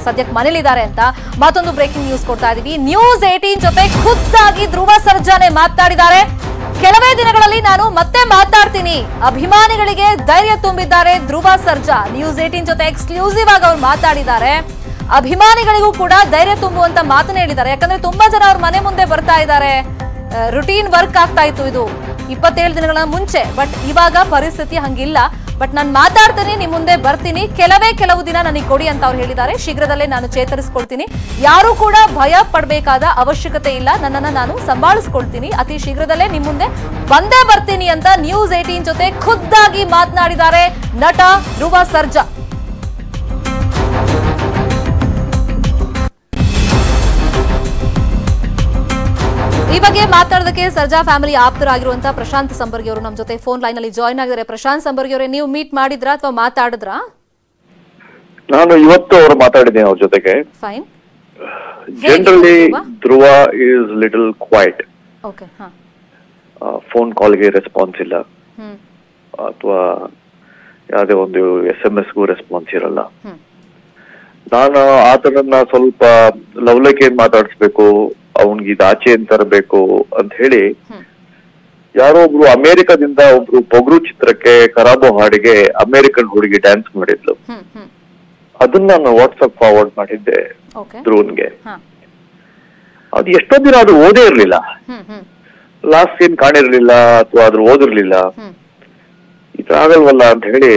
ಸದ್ಯಕ್ಕೆ ಮನೇಲಿದ್ದಾರೆ ಅಂತ ಮತ್ತೊಂದು ಬ್ರೇಕಿಂಗ್ ನ್ಯೂಸ್ ಕೊಡ್ತಾ ಇದೀವಿ ನ್ಯೂಸ್ ಏಟೀನ್ ಜೊತೆ ಖುದ್ದಾಗಿ ಧ್ರುವ ಸರ್ಜಾನೆ ಮಾತನಾಡಿದ್ದಾರೆ ಕೆಲವೇ ದಿನಗಳಲ್ಲಿ ನಾನು ಮತ್ತೆ ಮಾತಾಡ್ತೀನಿ ಅಭಿಮಾನಿಗಳಿಗೆ ಧೈರ್ಯ ತುಂಬಿದ್ದಾರೆ ಧ್ರುವ ಸರ್ಜಾ ನ್ಯೂಸ್ ಏಟೀನ್ ಜೊತೆ ಎಕ್ಸ್ಕ್ಲೂಸಿವ್ ಆಗಿ ಅವ್ರು ಮಾತಾಡಿದ್ದಾರೆ ಅಭಿಮಾನಿಗಳಿಗೂ ಕೂಡ ಧೈರ್ಯ ತುಂಬುವಂತ ಮಾತನ್ನ ಹೇಳಿದ್ದಾರೆ ಯಾಕಂದ್ರೆ ತುಂಬಾ ಜನ ಅವ್ರ ಮನೆ ಮುಂದೆ ಬರ್ತಾ ಇದ್ದಾರೆ ರುಟೀನ್ ವರ್ಕ್ ಆಗ್ತಾ ಇತ್ತು ಇದು ಇಪ್ಪತ್ತೇಳು ದಿನಗಳ ಮುಂಚೆ ಬಟ್ ಇವಾಗ ಪರಿಸ್ಥಿತಿ ಹಂಗಿಲ್ಲ ಬಟ್ ನಾನು ಮಾತಾಡ್ತೀನಿ ನಿಮ್ ಮುಂದೆ ಬರ್ತೀನಿ ಕೆಲವೇ ಕೆಲವು ದಿನ ನನಗೆ ಕೊಡಿ ಅಂತ ಅವ್ರು ಹೇಳಿದ್ದಾರೆ ಶೀಘ್ರದಲ್ಲೇ ನಾನು ಚೇತರಿಸ್ಕೊಳ್ತೀನಿ ಯಾರು ಕೂಡ ಭಯ ಪಡಬೇಕಾದ ಅವಶ್ಯಕತೆ ಇಲ್ಲ ನನ್ನನ್ನ ನಾನು ಸಂಭಾಳಿಸ್ಕೊಳ್ತೀನಿ ಅತಿ ಶೀಘ್ರದಲ್ಲೇ ನಿಮ್ ಮುಂದೆ ಬಂದೇ ಬರ್ತೀನಿ ಅಂತ ನ್ಯೂಸ್ ಏಟೀನ್ ಜೊತೆ ಖುದ್ದಾಗಿ ಮಾತನಾಡಿದ್ದಾರೆ ನಟ ಧ್ರುವ ಸರ್ಜಾ ಈ ಬಗ್ಗೆ ಮಾತಾಡೋದಕ್ಕೆ ಸರ್ಜಾ ಫ್ಯಾಮಿಲಿ ಆಪ್ತರಾಗಿರುವಂತಹ ಪ್ರಶಾಂತ್ ಸಂಬರ್ಗಿ ಅವರು ನಮ್ಮ ಜೊತೆ ಫೋನ್ ಲೈನ್ ಅಲ್ಲಿ ಜಾಯ್ನ್ ಆಗಿದ್ದಾರೆ ಪ್ರಶಾಂತ್ ಸಂಬರ್ಗಿ ಅವರೇ ನೀವು ಮೀಟ್ ಮಾಡಿದ್ರಾ ಅಥವಾ ಮಾತಾಡಿದ್ರಾ ನಾನು ಇವತ್ತು ಅವರು ಮಾತಾಡಿದ್ದೀನಿ ಅವ್ರ ಜೊತೆಗೆ ಫೈನ್ ಜನರಲಿ ಹೇಗಿತ್ತು Dhruva is little quiet okay ಹಾ ಫೋನ್ ಕಾಲ್ಗೆ ರೆಸ್ಪಾನ್ಸ್ ಇಲ್ಲ ಹ್ಮ್ ಅಥವಾ ಯಾವುದೇ ಒಂದು ಎಸ್ ಎಂ ಎಸ್ಗೂ ರೆಸ್ಪಾನ್ಸ್ ಇರಲ್ಲ ಹ್ಮ್ ನಾನು ಆತನನ್ನ ಸ್ವಲ್ಪ ಲವಲೈಕೆಯಿಂದ ಮಾತಾಡಿಸ್ಬೇಕು ಅವನ್ಗೆ ಇದು ಆಚೆ ತರಬೇಕು ಅಂತ ಹೇಳಿ ಹ್ಮ್ ಯಾರೋ ಒಬ್ರು ಅಮೆರಿಕದಿಂದ ಒಬ್ರು ಪೊಗರು ಚಿತ್ರಕ್ಕೆ ಕರಾಬೋ ಹಾಡಿಗೆ ಅಮೆರಿಕನ್ ಹುಡುಗಿ ಡ್ಯಾನ್ಸ್ ಮಾಡಿದ್ಲು ಹ್ಮ್ ಹ್ಮ್ ಅದನ್ನ ನಾನು ವಾಟ್ಸಪ್ ಫಾರ್ವರ್ಡ್ ಮಾಡಿದ್ದೆ ಓಕೆ ಧ್ರುವನ್ಗೆ ಹಾ ಅದು ಎಷ್ಟೋ ದಿನ ಅದು ಓದೇ ಇರ್ಲಿಲ್ಲ ಹ್ಮ್ ಹ್ಮ್ ಲಾಸ್ಟ್ ಸೀನ್ ಕಾಣಿರ್ಲಿಲ್ಲ ಅಥವಾ ಅದ್ರ ಓದಿರ್ಲಿಲ್ಲ ಹ್ಮ್ ಇದು ಆಗಲ್ವಲ್ಲ ಅಂತ ಹೇಳಿ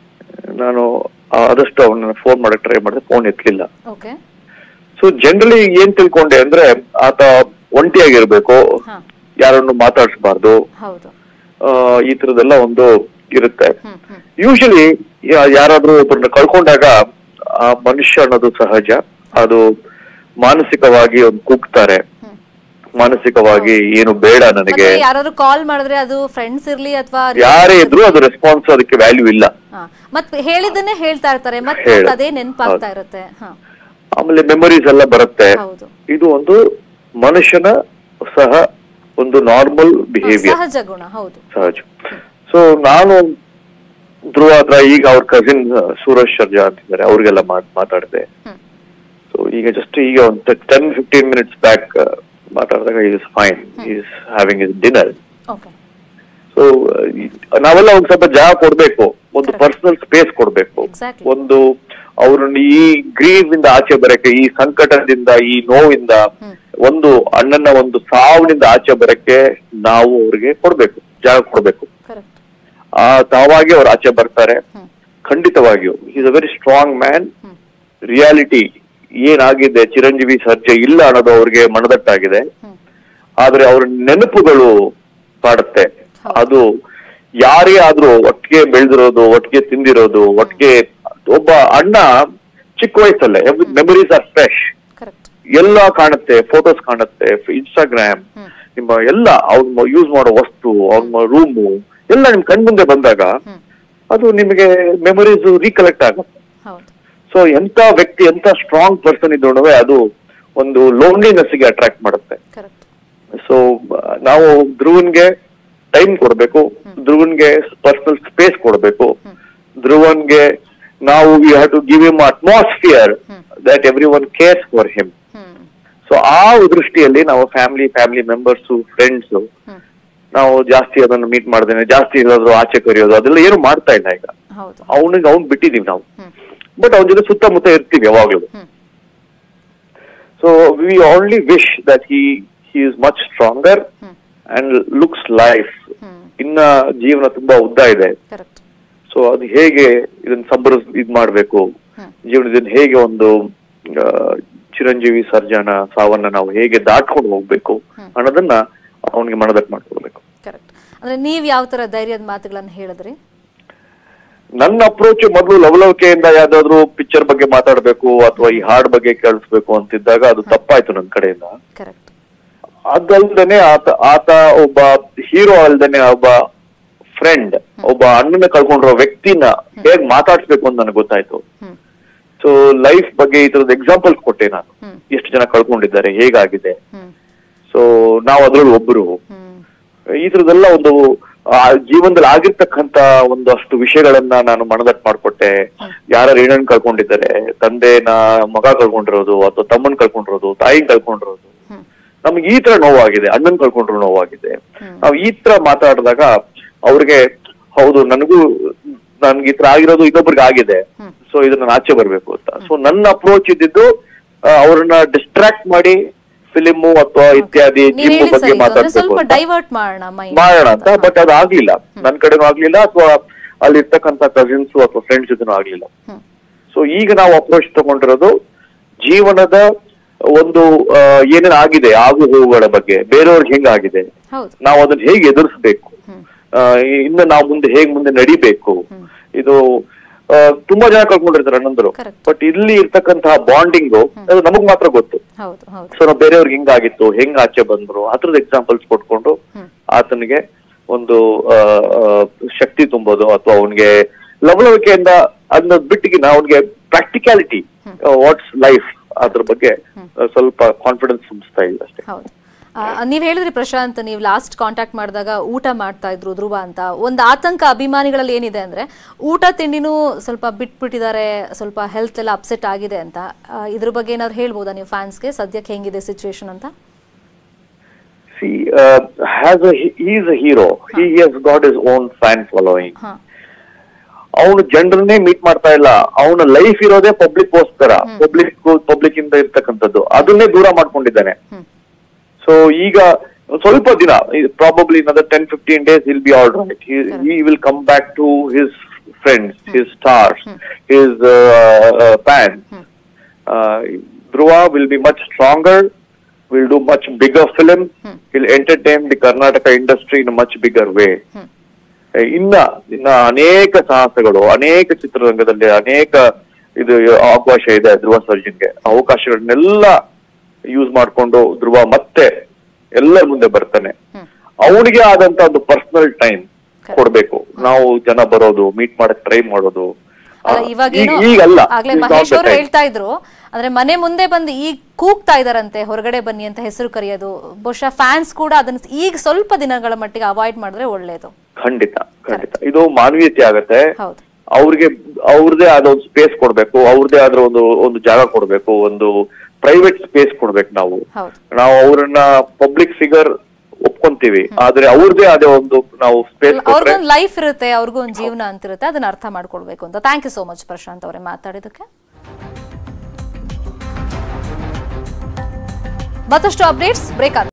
ನಾನು ಆದಷ್ಟು ಅವನ್ನ ಫೋನ್ ಮಾಡಕ್ ಟ್ರೈ ಮಾಡಿದೆ ಫೋನ್ ಎತ್ತಲಿಲ್ಲ ಓಕೆ ಸೊ ಜನರಲಿ ಏನ್ ತಿಳ್ಕೊಂಡೆ ಅಂದ್ರೆ ಆತ ಒಂಟಿಯಾಗಿರ್ಬೇಕು ಹಾ ಯಾರನ್ನು ಮಾತಾಡಿಸಬಾರ್ದು ಹೌದು ಈ ತರದೆಲ್ಲ ಒಂದು ಇರುತ್ತೆ ಹ್ಮ್ ಹ್ಮ್ ಯೂಶಲಿ ಯಾರಾದ್ರೂ ಒಬ್ಬರನ್ನ ಕಳ್ಕೊಂಡಾಗ ಆ ಮನುಷ್ಯ ಅನ್ನೋದು ಸಹಜ ಅದು ಮಾನಸಿಕವಾಗಿ ಒಂದು ಕುಗ್ತಾರೆ ಹ್ಮ್ ಮಾನಸಿಕವಾಗಿ ಏನು ಬೇಡ ನನಗೆ ಮತ್ತೆ ಯಾರಾದ್ರೂ ಕಾಲ್ ಮಾಡಿದ್ರೆ ಅದು ಫ್ರೆಂಡ್ಸ್ ಇರ್ಲಿ ಅಥವಾ ಯಾರೇ ಇದ್ರು ಅದು ರೆಸ್ಪಾನ್ಸ್ ಅದಕ್ಕೆ ವ್ಯಾಲ್ಯೂ ಇಲ್ಲ ಹಾ ಮತ್ತೆ ಹೇಳಿದ್ದನ್ನೇ ಹೇಳ್ತಾ ಇರ್ತಾರೆ ಮತ್ತೆ ಹೇಳು. ಅದೇ ನೆನಪಾಗ್ತಾ ಇರುತ್ತೆ ಹಾ ಆಮೇಲೆ ಮೆಮೊರೀಸ್ ಎಲ್ಲ ಬರುತ್ತೆ ಹೌದು ಇದು ಒಂದು ಮನುಷ್ಯನ ಸಹ ಒಂದು ನಾರ್ಮಲ್ ಬಿಹೇವಿಯರ್ ಸಹಜ ಗುಣ ಹೌದು ಸಹಜ ಸೊ ನಾನು ಧ್ರುವ ಹತ್ರ ಈಗ ಅವ್ರ ಕಸಿನ್ ಸೂರಜ್ ಸರ್ಜಾ ಅಂತಿದ್ದಾರೆ ಅವ್ರಿಗೆಲ್ಲ ಮಾತ್- ಮಾತಾಡಿದೆ ಹ್ಮ್ ಸೊ ಈಗ ಜಸ್ಟ್ ಈಗ ಒಂದು ಟೆನ್ ಫಿಫ್ಟೀನ್ ಮಿನಿಟ್ಸ್ ಬ್ಯಾಕ್ ಮಾತಾಡಿದಾಗ is fine is having his dinner okay so ನಾವೆಲ್ಲ ಒಂದ್ ಸ್ವಲ್ಪ ಜಾಗ ಕೊಡ್ಬೇಕು ಒಂದು Correct. ಪರ್ಸನಲ್ ಸ್ಪೇಸ್ ಕೊಡ್ಬೇಕು Exactly. ಒಂದು ಅವ್ರನ್ನ ಈ ಗ್ರೀವ್ ಇಂದ ಆಚೆ ಬರಕ್ಕೆ ಈ ಸಂಕಟದಿಂದ ಈ ನೋವಿಂದ ಹ್ಮ್. ಒಂದು ಅಣ್ಣನ ಒಂದು ಸಾವಿನಿಂದ ಆಚೆ ಬರಕ್ಕೆ ನಾವು ಅವ್ರಿಗೆ ಕೊಡ್ಬೇಕು ಜಾಗ ಕೊಡ್ಬೇಕು ಕರೆಕ್ಟ್ ಆ ತಾವಾಗಿ ಅವ್ರು ಆಚೆ ಬರ್ತಾರೆ ಹ್ಮ್ ಖಂಡಿತವಾಗಿಯೂ is a very strong man hmm reality ಏನಾಗಿದೆ ಚಿರಂಜೀವಿ ಸರ್ಜೆ ಇಲ್ಲ ಅನ್ನೋದು ಅವ್ರಿಗೆ ಮನದಟ್ಟಾಗಿದೆ ಹ್ಮ್ ಆದ್ರೆ ಅವ್ರ ನೆನಪುಗಳು ಕಾಡುತ್ತೆ ಅದು ಯಾರೇ ಆದ್ರೂ ಒಟ್ಟಿಗೆ ಬೆಳೆದಿರೋದು ಒಟ್ಟಿಗೆ ತಿಂದಿರೋದು ಒಟ್ಟಿಗೆ ಒಬ್ಬ ಅಣ್ಣ ಚಿಕ್ಕ ವಯಸ್ಸಲ್ಲೇ ಮೆಮೊರೀಸ್ ಆರ್ ಫ್ರೆಶ್ ಕರೆಕ್ಟ್ ಎಲ್ಲ ಕಾಣುತ್ತೆ ಫೋಟೋಸ್ ಕಾಣುತ್ತೆ ಇನ್ಸ್ಟಾಗ್ರಾಮ್ ಹ್ಮ್ ನಿಮ್ಮ ಎಲ್ಲ ಅವ್ನ ಯೂಸ್ ಮಾಡೋ ವಸ್ತು ಅವ್ನ ರೂಮು ಎಲ್ಲ ನಿಮ್ ಕಣ್ಮುಂದೆ ಬಂದಾಗ ಹ್ಮ್ ಅದು ನಿಮಗೆ ಮೆಮೊರೀಸ್ ರೀಕಲೆಕ್ಟ್ ಆಗುತ್ತೆ ಹೌದು ಸೊ ಎಂತ ವ್ಯಕ್ತಿ ಎಂತ ಸ್ಟ್ರಾಂಗ್ ಪರ್ಸನ್ ಇದ್ರು ಅದು ಒಂದು ಲೋನ್ಲಿನೆಸ್ ಗೆ ಅಟ್ರಾಕ್ಟ್ ಮಾಡುತ್ತೆ ಕರೆಕ್ಟ್ ಸೊ ನಾವು ಧ್ರುವನ್ಗೆ ಟೈಮ್ ಕೊಡ್ಬೇಕು ಧ್ರುವನ್ಗೆ ಪರ್ಸನಲ್ ಸ್ಪೇಸ್ ಕೊಡ್ಬೇಕು ಹ್ಮ್. ಧ್ರುವನ್ಗೆ ನಾವು we have to give him atmosphere hmm. That every one cares for him hmm so ಆ ದೃಷ್ಟಿಯಲ್ಲಿ ನಾವು ಫ್ಯಾಮಿಲಿ ಫ್ಯಾಮಿಲಿ ಮೆಂಬರ್ಸ್ ಫ್ರೆಂಡ್ಸ್ ಹ್ಮ್ ನಾವು ಜಾಸ್ತಿ ಅದನ್ನು ಮೀಟ್ ಮಾಡ್ದೇನೆ ಜಾಸ್ತಿ ಏನಾದ್ರು ಆಚೆ ಕರೆಯೋದು ಅದೆಲ್ಲ ಏನು ಮಾಡ್ತಾ ಇಲ್ಲ ಈಗ ಹೌದು ಅವನಿಗೆ ಅವ್ನ್ ಬಿಟ್ಟಿದೀವಿ ನಾವು ಹ್ಮ್ ಬಟ್ ಅವನ ಜೊತೆ ಸುತ್ತಮುತ್ತ ಇರ್ತೀವಿ ಯಾವಾಗ್ಲೂ hmm so we only wish that he he is much stronger hmm and looks life hmm ಇನ್ನ ಜೀವನ ತುಂಬಾ ಉದ್ದ ಇದೆ ಕರೆಕ್ಟ್ ಸೊ ಅದು ಹೇಗೆ ಇದನ್ನ ಸಂಬರಿಸ್ ಇದ್ ಮಾಡ್ಬೇಕು ಹ್ಮ್ ಜೀವನದಿಂದ ಹೇಗೆ ಒಂದು ಆ, ಚಿರಂಜೀವಿ ಸರ್ಜನ ಸಾವನ್ನ ನಾವು ಹೇಗೆ ದಾಟ್ಕೊಂಡು ಹೋಗ್ಬೇಕು ಹ್ಮ್. ಅನ್ನೋದನ್ನ ಅವನಿಗೆ ಮನದಟ್ಟು ಮಾಡ್ಕೊಳ್ಬೇಕು ಕರೆಕ್ಟ್ ಅಂದ್ರೆ ನೀವ್ ಯಾವ ತರ ಧೈರ್ಯದ ಮಾತುಗಳನ್ನ ಹೇಳಿದ್ರಿ ನನ್ನ ಅಪ್ರೋಚ್ ಮೊದಲು ಲವಲವಿಕೆಯಿಂದ ಯಾವ್ದಾದ್ರು ಪಿಕ್ಚರ್ ಬಗ್ಗೆ ಮಾತಾಡ್ಬೇಕು ಅಥವಾ ಈ ಹಾಡ್ ಬಗ್ಗೆ ಕೇಳಿಸ್ಬೇಕು ಅಂತಿದ್ದಾಗ ಅದು ತಪ್ಪಾಯ್ತು ನನ್ನ ಕಡೆಯಿಂದ ಕರೆಕ್ಟ್ ಅದಲ್ದೇನೆ ಆತ ಆತ ಒಬ್ಬ ಹೀರೋ ಅಲ್ದೇನೆ ಒಬ್ಬ ಫ್ರೆಂಡ್ ಒಬ್ಬ ಅಣ್ಣನ ಕಳ್ಕೊಂಡಿರೋ ವ್ಯಕ್ತಿನ ಹೇಗ್ ಮಾತಾಡ್ಸ್ಬೇಕು ಅಂತ ನನಗೆ ಗೊತ್ತಾಯ್ತು ಹ್ಮ್ ಸೊ ಲೈಫ್ ಬಗ್ಗೆ ಈ ತರದ ಎಕ್ಸಾಂಪಲ್ಸ್ ಕೊಟ್ಟೆ ನಾನು ಹ್ಮ್ ಎಷ್ಟು ಜನ ಕಳ್ಕೊಂಡಿದ್ದಾರೆ ಹೇಗಾಗಿದೆ ಹ್ಮ್ ಸೊ ನಾವು ಅದ್ರಲ್ಲಿ ಒಬ್ರು ಹ್ಮ್ ಈ ತರದೆಲ್ಲ ಒಂದು ಆ ಜೀವನದಲ್ಲಿ ಆಗಿರ್ತಕ್ಕಂತ ಒಂದಷ್ಟು ವಿಷಯಗಳನ್ನ ನಾನು ಮನದಟ್ಟು ಮಾಡ್ಕೊಟ್ಟೆ ಯಾರ ಹೆಣ್ಣನ್ ಕಳ್ಕೊಂಡಿದ್ದಾರೆ ತಂದೆನ ಮಗ ಕಳ್ಕೊಂಡಿರೋದು ಅಥವಾ ತಮ್ಮನ್ ಕಳ್ಕೊಂಡಿರೋದು ತಾಯಿನ್ ಕಳ್ಕೊಂಡಿರೋದು ಹ್ಮ್ ನಮ್ಗೆ ಈ ತರ ನೋವಾಗಿದೆ ಅಣ್ಣನ್ ಕಳ್ಕೊಂಡ್ರು ನೋವಾಗಿದೆ ನಾವು ಈ ತರ ಮಾತಾಡಿದಾಗ ಅವ್ರಿಗೆ ಹೌದು ನನಗೂ ನನ್ಗೆ ಈ ತರ ಆಗಿರೋದು ಇನ್ನೊಬ್ರಿಗೆ ಆಗಿದೆ ಸೊ ಇದನ್ನ ನಾನು ಆಚೆ ಬರ್ಬೇಕು ಅಂತ ಸೊ ನನ್ನ ಅಪ್ರೋಚ್ ಇದ್ದಿದ್ದು ಆ, ಅವ್ರನ್ನ ಡಿಸ್ಟ್ರಾಕ್ಟ್ ಮಾಡಿ ಫಿಲಿಮು ಅಥವಾ ಇತ್ಯಾದಿ ನೀವ್ ಜಿಮ್ ಹೇಳಿ ಬಗ್ಗೆ ಸರಿ ಅಂದ್ರೆ ಮಾತಾಡ್ಬೇಕು ಸ್ವಲ್ಪ ಅಂತ. ಡೈವರ್ಟ್ ಮಾಡೋಣ ಮೈಂಡ್ ಮಾಡೋಣ ಅಂತ ಬಟ್ ಅದು ಆಗ್ಲಿಲ್ಲ ನನ್ ಕಡೆನೂ ಆಗ್ಲಿಲ್ಲ ಅಥವಾ ಅಲ್ಲಿ ಇರ್ತಕ್ಕಂತ ಕಸಿನ್ಸ್ ಅಥವಾ ಫ್ರೆಂಡ್ಸ್ ಜೊತೆನೂ ಆಗ್ಲಿಲ್ಲ ಹ್ಮ್ ಸೊ ಈಗ ನಾವು ಅಪ್ರೋಚ್ ತಗೊಂಡಿರೋದು ಜೀವನದ ಒಂದು ಆ, ಏನೇನ್ ಆಗಿದೆ ಆಗು ಹೋಗುಗಳ ಬಗ್ಗೆ ಬೇರೆಯವ್ರಿಗೆ ಹೆಂಗಾಗಿದೆ ಹೌದು ನಾವು ಅದನ್ನ ಹೇಗೆ ಎದುರಿಸ್ಬೇಕು ಆ, ಇನ್ನು ನಾವು ಮುಂದೆ ಹೇಗ್ ಮುಂದೆ ನಡಿಬೇಕು ಇದು ಆ, ತುಂಬಾ ಜನ ಕಳ್ಕೊಂಡಿರ್ತಾರೆ ಅಣ್ಣಂದ್ರು Correct. ಬಟ್ ಇಲ್ಲಿ ಇರ್ತಕ್ಕಂತಹ ಬಾಂಡಿಂಗು ಅದು ನಮಗ್ ಮಾತ್ರ ಗೊತ್ತು ಹೌದು ಹೌದು ಸೊ ನಾವು ಬೇರೆಯವ್ರಿಗೆ ಹಿಂಗಾಗಿತ್ತು ಹೆಂಗ್ ಆಚೆ ಬಂದ್ರು ಅದ್ರದ್ದು ಎಕ್ಸಾಂಪಲ್ಸ್ ಕೊಟ್ಕೊಂಡು ಹ್ಮ್. ಆತನಿಗೆ ಒಂದು ಆ, ಆ, ಶಕ್ತಿ ತುಂಬೋದು ಅಥವಾ ಅವನಿಗೆ ಲವಲವಿಕೆಯಿಂದ ಅದನ್ನ ಬಿಟ್ಟಿಗಿನ ಅವನಿಗೆ ಪ್ರಾಕ್ಟಿಕ್ಯಾಲಿಟಿ ವಾಟ್ಸ್ ಲೈಫ್ ಅದ್ರ ಬಗ್ಗೆ ಆ, ಸ್ವಲ್ಪ ಕಾನ್ಫಿಡೆನ್ಸ್ ತುಂಬಿಸ್ತಾ ಇದೆ ಅಷ್ಟೇ ಹೌದು ಆ, ನೀವ್ ಹೇಳಿದ್ರಿ ಪ್ರಶಾಂತ್ ನೀವು ಲಾಸ್ಟ್ ಕಾಂಟ್ಯಾಕ್ಟ್ ಮಾಡಿದಾಗ ಊಟ ಮಾಡ್ತಾ ಇದ್ರು ಧ್ರುವ ಅಂತ ಒಂದು ಆತಂಕ ಅಭಿಮಾನಿಗಳಲ್ಲಿ ಏನಿದೆ ಅಂದ್ರೆ ಊಟ ತಿಂಡಿನೂ ಸ್ವಲ್ಪ ಬಿಟ್ಬಿಟ್ಟಿದ್ದಾರೆ ಸ್ವಲ್ಪ ಹೆಲ್ತ್ ಎಲ್ಲ ಅಪ್ಸೆಟ್ ಆಗಿದೆ ಅಂತ ಆ, ಇದ್ರ ಬಗ್ಗೆ ಏನಾದ್ರು ಹೇಳ್ಬೋದಾ ನೀವು ಫ್ಯಾನ್ಸ್ಗೆ ಸದ್ಯಕ್ಕೆ ಹೆಂಗಿದೆ ಸಿಚುವೇಶನ್ ಅಂತ see has is a hero he has got his own fan following ಹಾ ಅವನು ಜನರನ್ನೇ ಮೀಟ್ ಮಾಡ್ತಾ ಇಲ್ಲ ಅವನ ಲೈಫ್ ಇರೋದೇ ಪಬ್ಲಿಕ್ ಗೋಸ್ಕರ ಪಬ್ಲಿಕ್ ಪಬ್ಲಿಕ್ ಇಂದ ಇರ್ತಕ್ಕಂಥದ್ದು ಅದನ್ನೇ ದೂರ ಮಾಡ್ಕೊಂಡಿದ್ದಾನೆ ಹ್ಮ್ ಸೊ ಈಗ ಸ್ವಲ್ಪ ದಿನ probably another ten fifteen days will be all right he will come back to his friends his stars his fans Dhruva will be much stronger will do much bigger film will entertain the Karnataka industry in much bigger way hmm ಇನ್ನ ಇನ್ನ ಅನೇಕ ಸಾಹಸಗಳು ಅನೇಕ ಚಿತ್ರರಂಗದಲ್ಲಿ ಅನೇಕ ಇದು ಅವಕಾಶ ಇದೆ ಧ್ರುವ ಸರ್ಜನ್ಗೆ ಅವಕಾಶಗಳನ್ನೆಲ್ಲ use ಮಾಡ್ಕೊಂಡು ಧ್ರುವ ಮತ್ತೆ ಎಲ್ಲರ ಮುಂದೆ ಬರ್ತಾನೆ ಹ್ಮ್. ಅವನಿಗೆ ಆದಂತ ಒಂದು ಪರ್ಸನಲ್ ಟೈಮ್ ಕೊಡ್ಬೇಕು ನಾವು ಜನ ಬರೋದು ಮೀಟ್ ಮಾಡಕ್ ಟ್ರೈ ಮಾಡೋದು ಅಲ್ಲ ಆ, ಇವಾಗೇನೋ ಈಗ- ಈಗಲ್ಲ ಆಗ್ಲೇ It's not ಮಹೇಶ್ the ಅವರು time. ಹೇಳ್ತಾ ಇದ್ರು ಅಂದ್ರೆ ಮನೆ ಮುಂದೆ ಬಂದು ಈಗ ಕೂಗ್ತಾ ಇದಾರಂತೆ ಹೊರಗಡೆ ಬನ್ನಿ ಅಂತ ಹೆಸರು ಕರೆಯೋದು ಬಹುಶಃ ಫ್ಯಾನ್ಸ್ ಕೂಡ ಅದನ್ನ ಈಗ ಸ್ವಲ್ಪ ದಿನಗಳ ಮಟ್ಟಿಗೆ ಅವಾಯ್ಡ್ ಮಾಡಿದ್ರೆ ಒಳ್ಳೇದು ಖಂಡಿತ ಖಂಡಿತ ಇದು ಮಾನವೀಯತೆ ಆಗತ್ತೆ ಹೌದು ಅವ್ರಿಗೆ ಅವ್ರದೇ ಆದ ಒಂದು ಸ್ಪೇಸ್ ಕೊಡ್ಬೇಕು ಅವ್ರದೇ ಆದ ಒಂದು ಒಂದು ಜಾಗ ಕೊಡ್ಬೇಕು ಒಂದು ಪ್ರೈವೇಟ್ ಸ್ಪೇಸ್ ಕೊಡ್ಬೇಕು ನಾವು ಹೌದು ನಾವು ಅವ್ರನ್ನ ಪಬ್ಲಿಕ್ ಫಿಗರ್ ಒಪ್ಕೊಂತೀವಿ ಆದ್ರೆ ಅವ್ರದೇ ಆದ ಒಂದು ನಾವು ಸ್ಪೇಸ್ ಕೊಟ್ರೆ ಅವ್ರಿಗೊಂದು ಲೈಫ್ ಇರುತ್ತೆ ಅವ್ರಿಗೂ ಒಂದು ಜೀವನ ಅಂತಿರುತ್ತೆ ಅದನ್ನ ಅರ್ಥ ಮಾಡ್ಕೊಳ್ಬೇಕು ಅಂತ thank you so much Prashanth ಅವರೇ ಮಾತಾಡಿದಕ್ಕೆ ಮತ್ತಷ್ಟು ಅಪ್ಡೇಟ್ಸ್ ಬ್ರೇಕ್